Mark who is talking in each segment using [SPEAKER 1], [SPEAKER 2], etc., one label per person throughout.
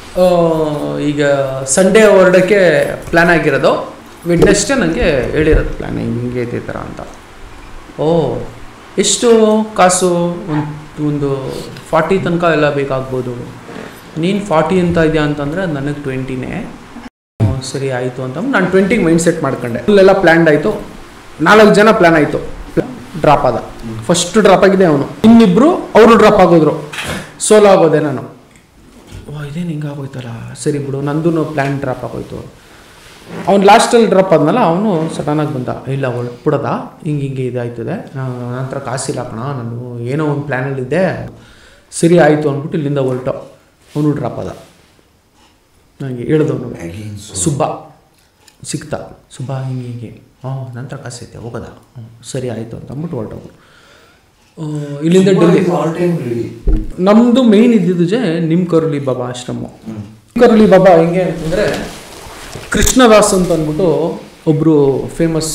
[SPEAKER 1] ಆ, ಈಗ ಸಂಡೇ ಹೊರಡೋಕ್ಕೆ ಪ್ಲ್ಯಾನ್ ಆಗಿರೋದು ವೆಡ್ನೆಸ್ಡೇ ನನಗೆ ಹೇಳಿರೋದು ಪ್ಲ್ಯಾನ್ ಹಿಂಗೆ ಐತೆ ಈ ಥರ ಅಂತ ಓ ಎಷ್ಟು ಕಾಸು ಒಂದು ಒಂದು ಫಾರ್ಟಿ ತನಕ ಎಲ್ಲ ಬೇಕಾಗ್ಬೋದು ನೀನು ಫಾರ್ಟಿ ಅಂತ ಇದೆಯಾ ಅಂತಂದರೆ ನನಗೆ ಟ್ವೆಂಟಿನೇ ಸರಿ ಆಯಿತು ಅಂತ ನಾನು ಟ್ವೆಂಟಿಗೆ ಮೈಂಡ್ ಸೆಟ್ ಮಾಡ್ಕೊಂಡೆ ಫುಲ್ಲೆಲ್ಲ ಪ್ಲ್ಯಾನ್ಡ್ ಆಯಿತು ನಾಲ್ಕು ಜನ ಪ್ಲ್ಯಾನ್ ಆಯಿತು ಡ್ರಾಪ್ ಆದ ಫಸ್ಟ್ ಡ್ರಾಪ್ ಆಗಿದೆ ಅವನು ಇನ್ನಿಬ್ಬರು ಅವರು ಡ್ರಾಪ್ ಆಗೋದ್ರು ಸೋಲೋ ಆಗೋದೆ ನಾನು ಓ ಇದೇನು ಹಿಂಗಾಗೋಯ್ತಲ್ಲ ಸರಿ ಬಿಡು ನಂದು ಪ್ಲ್ಯಾನ್ ಡ್ರಾಪ್ ಆಗೋಯ್ತು ಅವ್ನು ಲಾಸ್ಟಲ್ಲಿ ಡ್ರಾಪ್ ಆದ್ಮೇಲೆ ಅವನು ಸಡನ್ನಾಗಿ ಬಂದ ಇಲ್ಲ ಒಳ್ ಬಿಡೋದ ಹಿಂಗೆ ಹಿಂಗೆ ಇದಾಯ್ತದೆ ನನ್ನ ಹತ್ರ ಕಾಸಿಲ್ಲ ಕಣ ನಾನು ಏನೋ ಒಂದು ಪ್ಲ್ಯಾನಲ್ಲಿದ್ದೆ ಸರಿ ಆಯಿತು ಅಂದ್ಬಿಟ್ಟು ಇಲ್ಲಿಂದ ಹೊರಟು ಅವನು ಡ್ರಾಪ್ ಆದ ನನಗೆ ಹೇಳಿದವನು ಸುಬ್ಬ ಸಿಕ್ತ ಸುಬ್ಬ ಹಿಂಗೆ ಹಿಂಗೆ ಹಾಂ ನನ್ನ ಹತ್ರ ಕಾಸು ಐತೆ ಹೋಗೋದ ಹ್ಞೂ ಸರಿ ಆಯಿತು ಅಂತ ಅಂದ್ಬಿಟ್ಟು ಹೊರಟೋರು ಇಲ್ಲಿಂದ ಡೆಲ್ಲಿ
[SPEAKER 2] ಆಲ್ ಟೈಮ್ ರೆಡಿ
[SPEAKER 1] ನಮ್ಮದು ಮೇಯ್ನ್ ಇದ್ದಿದ್ದು ಜೆ ನಿಮ್ ಕರುಳಿ ಬಾಬಾ ಆಶ್ರಮ ಕರುಳಿ ಬಾಬಾ ಹೆಂಗೆ ಅಂತಂದರೆ ಕೃಷ್ಣದಾಸ್ ಅಂತ ಅಂದ್ಬಿಟ್ಟು ಒಬ್ಬರು ಫೇಮಸ್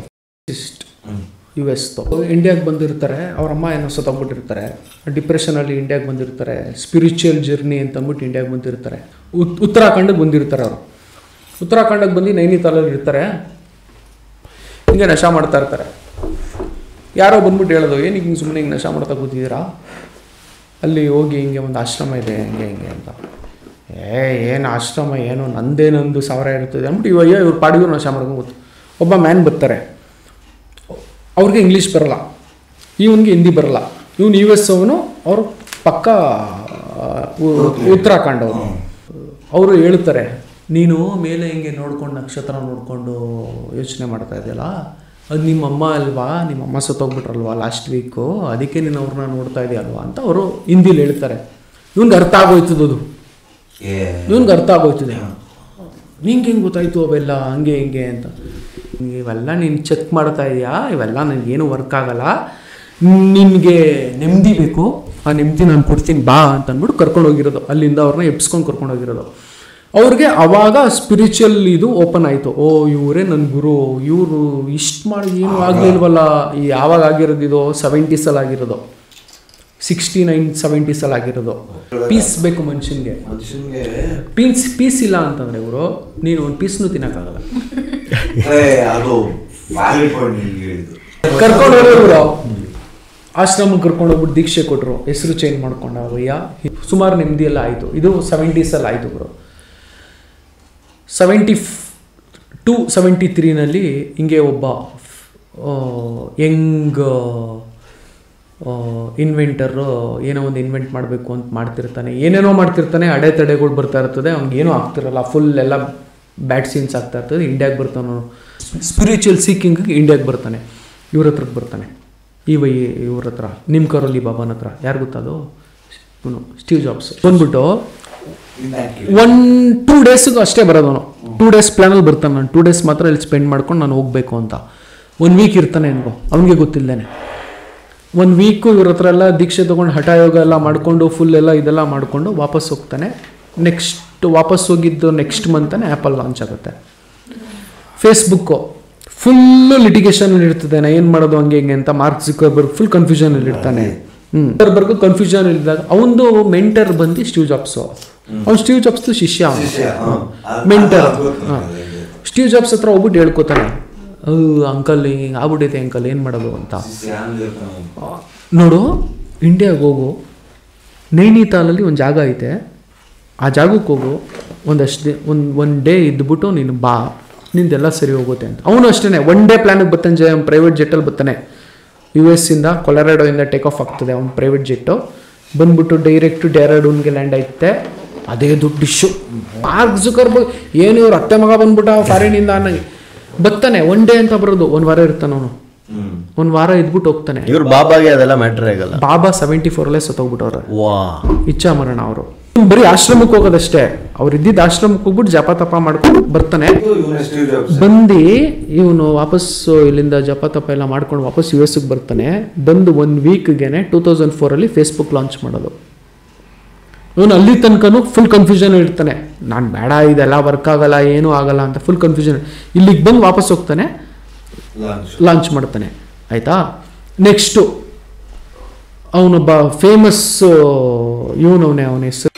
[SPEAKER 1] ಯು ಎಸ್ ಇಂಡಿಯಾಗೆ ಬಂದಿರ್ತಾರೆ ಅವ್ರ ಅಮ್ಮ ಏನೋ ಸತ್ತೋಗ್ಬಿಟ್ಟಿರ್ತಾರೆ ಡಿಪ್ರೆಷನಲ್ಲಿ ಇಂಡಿಯಾಗೆ ಬಂದಿರ್ತಾರೆ ಸ್ಪಿರಿಚುವಲ್ ಜರ್ನಿ ಅಂತ ಅಂದ್ಬಿಟ್ಟು ಇಂಡಿಯಾಗೆ ಬಂದಿರ್ತಾರೆ ಉತ್ ಉತ್ತರಾಖಂಡಕ್ಕೆ ಬಂದಿರ್ತಾರೆ ಅವರು ಉತ್ತರಾಖಂಡಕ್ಕೆ ಬಂದು ನೈನಿತಾಲಲ್ಲಿ ಇರ್ತಾರೆ ಹಿಂಗೆ ನಶ ಮಾಡ್ತಾ ಇರ್ತಾರೆ ಯಾರೋ ಬಂದ್ಬಿಟ್ಟು ಹೇಳೋದು ಏನಕ್ಕೆ ಹಿಂಗೆ ಸುಮ್ಮನೆ ಹಿಂಗೆ ನಶ ಮಾಡ್ತಾ ಕೂತಿದ್ದೀರಾ ಅಲ್ಲಿ ಹೋಗಿ ಹಿಂಗೆ ಒಂದು ಆಶ್ರಮ ಇದೆ ಹಿಂಗೆ ಹಿಂಗೆ ಅಂತ ಏ ಏನು ಆಶ್ರಮ ಏನು ನಂದೇನೊಂದು ಸಾವಿರ ಇರ್ತದೆ ಅಂದ್ಬಿಟ್ಟು ಇವಾಗ ಇವ್ರು ಪಾಡಿಗೂ ನಶ ಮಾಡ್ಕೊಂಡು ಕೂತು ಒಬ್ಬ ಮ್ಯಾನ್ ಬರ್ತಾರೆ ಅವ್ರಿಗೆ ಇಂಗ್ಲೀಷ್ ಬರಲ್ಲ ಇವನಿಗೆ ಹಿಂದಿ ಬರಲ್ಲ ಇವನು ಯು ಎಸ್ ಅವನು ಅವರು ಪಕ್ಕ ಆ, ಉ- ಉತ್ತರಾಖಂಡ್ ಅವರು ಅವರು ಹೇಳ್ತಾರೆ ನೀನು ಮೇಲೆ ಹಿಂಗೆ ನೋಡ್ಕೊಂಡು ನಕ್ಷತ್ರ ನೋಡಿಕೊಂಡು ಯೋಚನೆ ಮಾಡ್ತಾ ಇದೆಯಲ್ಲ ಅದು ನಿಮ್ಮ ಅಮ್ಮ ಅಲ್ವಾ ನಿಮ್ಮ ಅಮ್ಮ ಸತ್ತೋಗ್ಬಿಟ್ರಲ್ವಾ ಲಾಸ್ಟ್ ವೀಕು ಅದಕ್ಕೆ ನೀನು ಅವ್ರನ್ನ ನೋಡ್ತಾ ಇದೆಯಲ್ವಾ ಅಂತ ಅವರು ಹಿಂದಿಲಿ ಹೇಳ್ತಾರೆ ಇವ್ನಿಗೆ ಅರ್ಥ ಆಗೋಯ್ತದ ಅದು ಇವ್ನಿಗೆ ಅರ್ಥ ಆಗೋಯ್ತದೆ ನಿಂಗೆ ಹೆಂಗೆ ಗೊತ್ತಾಯ್ತು ಅವೆಲ್ಲ ಹಂಗೆ ಹಿಂಗೆ ಅಂತ ಇವೆಲ್ಲ ನೀನು ಚೆಕ್ ಮಾಡ್ತಾ ಇದೆಯಾ ಇವೆಲ್ಲ ನನಗೇನು ವರ್ಕ್ ಆಗಲ್ಲ ನಿನಗೆ ನೆಮ್ಮದಿ ಬೇಕು ಆ ನೆಮ್ಮದಿ ನಾನು ಕೊಡ್ತೀನಿ ಬಾ ಅಂತ ಅಂದ್ಬಿಟ್ಟು ಕರ್ಕೊಂಡು ಹೋಗಿರೋದು ಅಲ್ಲಿಂದ ಅವ್ರನ್ನ ಎಬ್ಸ್ಕೊಂಡು ಕರ್ಕೊಂಡು ಹೋಗಿರೋದು ಅವ್ರಿಗೆ ಅವಾಗ ಸ್ಪಿರಿಚುವಲ್ ಇದು ಓಪನ್ ಆಯಿತು ಓ ಇವರೇ ನನ್ನ ಗುರು ಇವರು ಇಷ್ಟು ಮಾಡಿ ಏನು ಆಗಲಿಲ್ವಲ್ಲ ಯಾವಾಗ ಆಗಿರೋದು ಇದು ಸೆವೆಂಟೀಸಲ್ಲಿ ಆಗಿರೋದು ಸಿಕ್ಸ್ಟಿ ನೈನ್ ಸೆವೆಂಟೀಸಲ್ಲಿ ಆಗಿರೋದು ಪೀಸ್ ಬೇಕು ಮನುಷ್ಯನಿಗೆ
[SPEAKER 2] ಮನುಷ್ಯನ್ಗೆ
[SPEAKER 1] ಪೀಸ್ ಪೀಸ್ ಇಲ್ಲ ಅಂತಂದ್ರೆ ಇವರು ನೀನು ಒಂದು ಪೀಸ್ನು ತಿನ್ನಕ್ಕಾಗಲ್ಲ
[SPEAKER 2] ಏ, ಅದು ವ್ಯಾಲಿಡ್ ಪಾಯಿಂಟ್ ನಿಮ್ಗೆ ಹೇಳಿದ್ದು
[SPEAKER 1] ಕರ್ಕೊಂಡು ಹೋಗೋರು ಆಶ್ರಮಕ್ಕೆ ಕರ್ಕೊಂಡು ಹೋಗ್ಬಿಟ್ಟು ದೀಕ್ಷೆ ಕೊಟ್ಟರು ಹೆಸರು ಚೇಂಜ್ ಮಾಡ್ಕೊಂಡ ಅವಯ್ಯ ಸುಮಾರು ನೆಮ್ಮದಿ ಎಲ್ಲ ಆಯಿತು ಇದು ಸೆವೆಂಟೀಸಲ್ಲಿ ಆಯಿತು ಬ್ರೋ ಸೆವೆಂಟಿ ಟು ಸೆವೆಂಟಿ ತ್ರೀನಲ್ಲಿ ಹಿಂಗೆ ಒಬ್ಬ ಯಂಗ್ ಇನ್ವೆಂಟರು ಏನೋ ಒಂದು ಇನ್ವೆಂಟ್ ಮಾಡಬೇಕು ಅಂತ ಮಾಡ್ತಿರ್ತಾನೆ ಏನೇನೋ ಮಾಡ್ತಿರ್ತಾನೆ ಅಡೆತಡೆಗಳು ಬರ್ತಾ ಇರ್ತದೆ ಅವ್ನಿಗೇನೂ ಆಗ್ತಿರಲ್ಲ ಫುಲ್ ಎಲ್ಲ ಬ್ಯಾಡ್ ಸೀನ್ಸ್ ಆಗ್ತಾ ಇರ್ತದೆ ಇಂಡಿಯಾಗೆ ಬರ್ತಾನೆ ಸ್ಪಿರಿಚುವಲ್ ಸೀಕಿಂಗಿಗೆ ಇಂಡಿಯಾಗೆ ಬರ್ತಾನೆ ಇವ್ರ ಹತ್ರಕ್ಕೆ ಬರ್ತಾನೆ ಇವ ಇವ್ರ ಹತ್ರ ನಿಮ್ಮ ಕರೋಲಿ ಬಾಬಾನ ಹತ್ರ ಯಾರು ಗೊತ್ತದು ಇವನು ಸ್ಟೀವ್ ಜಾಬ್ಸ್ ಬಂದ್ಬಿಟ್ಟು ಒನ್ ಟೂ ಡೇಸ್ಗೂ ಅಷ್ಟೇ ಬರೋದವನು ಟೂ ಡೇಸ್ ಪ್ಲ್ಯಾನಲ್ಲಿ ಬರ್ತಾನೆ ನಾನು ಟೂ ಡೇಸ್ ಮಾತ್ರ ಇಲ್ಲಿ ಸ್ಪೆಂಡ್ ಮಾಡ್ಕೊಂಡು ನಾನು ಹೋಗಬೇಕು ಅಂತ ಒನ್ ವೀಕ್ ಇರ್ತಾನೆ ಅನ್ಕೋ ಅವನಿಗೆ ಗೊತ್ತಿಲ್ಲದೇನೆ ಒಂದು ವೀಕು ಇವ್ರ ಹತ್ರ ಎಲ್ಲ ದೀಕ್ಷೆ ತೊಗೊಂಡು ಹಠ ಯೋಗ ಎಲ್ಲ ಮಾಡಿಕೊಂಡು ಫುಲ್ ಎಲ್ಲ ಇದೆಲ್ಲ ಮಾಡಿಕೊಂಡು ವಾಪಸ್ ಹೋಗ್ತಾನೆ ನೆಕ್ಸ್ಟ್ ವಾಪಸ್ ಹೋಗಿದ್ದು ನೆಕ್ಸ್ಟ್ ಮಂತನೇ ಆ್ಯಪಲ್ ಲಾಂಚ್ ಆಗುತ್ತೆ ಫೇಸ್ಬುಕ್ಕು ಫುಲ್ಲು ಲಿಟಿಗೇಷನ್ ಇರ್ತದೆ ನಾ ಏನು ಮಾಡೋದು ಹಂಗೆ ಹಿಂಗೆ ಅಂತ ಮಾರ್ಕ್ ಸಿಕ್ಕರ್ಬರ್ಗ್ ಫುಲ್ ಕನ್ಫ್ಯೂಷನ್ ಇರ್ತಾನೆ ಹ್ಞೂ ಬರ್ಗು ಕನ್ಫ್ಯೂಷನ್ ಇದ್ದಾಗ ಅವನದು ಮೆಂಟರ್ ಬಂದು ಸ್ಟೀವ್ ಜಾಬ್ಸು ಅವ್ನು ಸ್ಟೀವ್ ಜಾಬ್ಸ್ದು ಶಿಷ್ಯ ಅವನು
[SPEAKER 2] ಶಿಷ್ಯ, ಹಾ. ಅದ್-
[SPEAKER 1] ಮೆಂಟರ್
[SPEAKER 2] ಅದ್ ಗೊತ್ತು
[SPEAKER 1] ಹಾಂ
[SPEAKER 2] ನನಗೆ.
[SPEAKER 1] ಸ್ಟೀವ್ ಜಾಬ್ಸ್ ಹತ್ರ ಹೋಗ್ಬಿಟ್ಟು ಹೇಳ್ಕೊತಾನೆ ಅಂಕಲ್ ಹಿಂಗೆ ಆಗ್ಬಿಟ್ಟೈತೆ ಅಂಕಲ್ ಏನು ಮಾಡೋದು ಅಂತ
[SPEAKER 2] ಶಿಷ್ಯ ಅಂದಿರ್ತಾನೆ.
[SPEAKER 1] ನೋಡು ಇಂಡಿಯಾಗೆ ಹೋಗು ನೈನಿತಾಲಲ್ಲಿ ಒಂದು ಜಾಗ ಐತೆ ಆ ಜಾಗಕ್ಕೆ ಹೋಗು ಒಂದಷ್ಟು ದಿ ಒಂದು ಒನ್ ಡೇ ಇದ್ಬಿಟ್ಟು ನೀನು ಬಾ ನಿಂದೆಲ್ಲ ಸರಿ ಹೋಗುತ್ತೆ ಅಂತ ಅವನು ಅಷ್ಟೇ ಒನ್ ಡೇ ಪ್ಲ್ಯಾನಿಗೆ ಬರ್ತಾನೆ ಜೆ ಪ್ರೈವೇಟ್ ಜೆಟ್ಟಲ್ಲಿ ಬರ್ತಾನೆ ಯು ಎಸ್ ಇಂದ ಕೊಲರಾಡೋಯಿಂದ ಟೇಕ್ ಆಫ್ ಆಗ್ತದೆ ಅವ್ನು ಪ್ರೈವೇಟ್ ಜೆಟ್ಟು ಬಂದ್ಬಿಟ್ಟು ಡೈರೆಕ್ಟ್ ಡ್ಯಾರಾಡೂನ್ಗೆ ಲ್ಯಾಂಡ್ ಆಯ್ತೆ ಅದೇ ದೊಡ್ಡ ಇಶ್ಯೂ ಮಾರ್ಕ್ ಜುಕರ್ಬರ್ಗ್ ಏನು ಇವ್ರು ಅತ್ತೆ ಮಗ ಬಂದ್ಬಿಟ್ಟ ಫಾರಿನಿಂದ ಅನ್ನಂಗೆ ಬರ್ತಾನೆ ಒನ್ ಡೇ ಅಂತ ಬರೋದು ಒಂದು ವಾರ ಇರ್ತಾನೆ ಅವನು
[SPEAKER 2] ಹ್ಮ್
[SPEAKER 1] ಒಂದು ವಾರ ಇದ್ಬಿಟ್ಟು ಹೋಗ್ತಾನೆ
[SPEAKER 3] ಇವ್ರ ಬಾಬಾಗೆ ಅದೆಲ್ಲ ಮ್ಯಾಟ್ರ್ ಆಗಲ್ಲ
[SPEAKER 1] ಬಾಬಾ ಸೆವೆಂಟಿ ಫೋರಲ್ಲೇ ಸತ್ತೋಗ್ಬಿಟ್ಟವ್ರೆ
[SPEAKER 3] ವಾ
[SPEAKER 1] ಇಚ್ಛಾ ಮರಣ ಅವರು ಬರೀ ಆಶ್ರಮಕ್ಕೆ ಹೋಗೋದಷ್ಟೇ ಅವ್ರು ಇದ್ದಿದ್ದು ಆಶ್ರಮಕ್ಕೆ ಹೋಗ್ಬಿಟ್ಟು ಜಪ ತಪ ಮಾಡ್ಕೊಂಡು ಬರ್ತಾನೆ
[SPEAKER 2] ಇವನು ಸ್ಟೀವ್ ಜಾಬ್ಸ್
[SPEAKER 1] ಬಂದು ಇವನು ವಾಪಸ್ಸು ಇಲ್ಲಿಂದ ಜಪ ತಪ ಎಲ್ಲ ಮಾಡ್ಕೊಂಡು ವಾಪಸ್ ಯು ಎಸ್ಗೆ ಬರ್ತಾನೆ ಬಂದು ಒನ್ ವೀಕ್ಗೆನೆ ಟೂ ತೌಸಂಡ್ ಫೋರಲ್ಲಿ ಫೇಸ್ಬುಕ್ ಲಾಂಚ್ ಮಾಡೋದು ಇವನು ಅಲ್ಲಿ ತನಕನೂ ಫುಲ್ ಕನ್ಫ್ಯೂಷನ್ ಇರ್ತಾನೆ ನಾನು ಬೇಡ ಇದೆಲ್ಲ ವರ್ಕ್ ಆಗಲ್ಲ ಏನೂ ಆಗಲ್ಲ ಅಂತ ಫುಲ್ ಕನ್ಫ್ಯೂಷನ್ ಇಲ್ಲಿಗೆ ಬಂದು ವಾಪಸ್ ಹೋಗ್ತಾನೆ
[SPEAKER 2] ಲಾಂಚ್
[SPEAKER 1] ಲಾಂಚ್ ಮಾಡ್ತಾನೆ ಆಯಿತಾ ನೆಕ್ಸ್ಟು ಅವನೊಬ್ಬ ಫೇಮಸ್ ಇವನವನೇ ಅವನ ಹೆಸರು